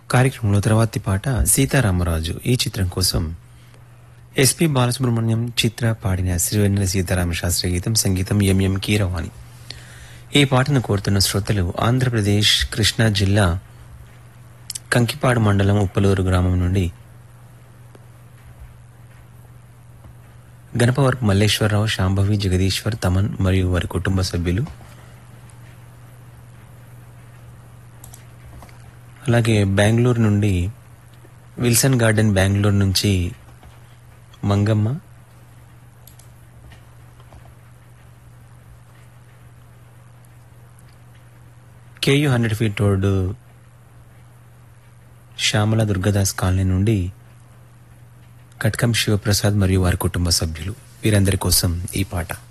కార్యక్రమంలో తర్వాతి పాట సీతారామరాజు ఈ చిత్రం కోసం ఎస్పి బాలసుబ్రహ్మణ్యం చిత్ర పాడిన శ్రీవెన్నెల సీతారామ శాస్త్రి గీతం సంగీతం ఎంఎం కీరవాణి ఈ పాటను కోరుతున్న శ్రోతలు ఆంధ్రప్రదేశ్ కృష్ణా జిల్లా కంకిపాడు మండలం ఉప్పలూరు గ్రామం నుండి గణపవరపు మల్లేశ్వరరావు శాంభవి జగదీశ్వర్ తమన్ మరియు వారి కుటుంబ సభ్యులు అలాగే బెంగళూరు నుండి విల్సన్ గార్డెన్ బెంగళూరు నుంచి మంగమ్మ కేయు hundred feet road Shyamala Durgadas colony నుండి కట్కం శివప్రసాద్ మరియు వారి కుటుంబ సభ్యులు వీరందరి కోసం ఈ పాట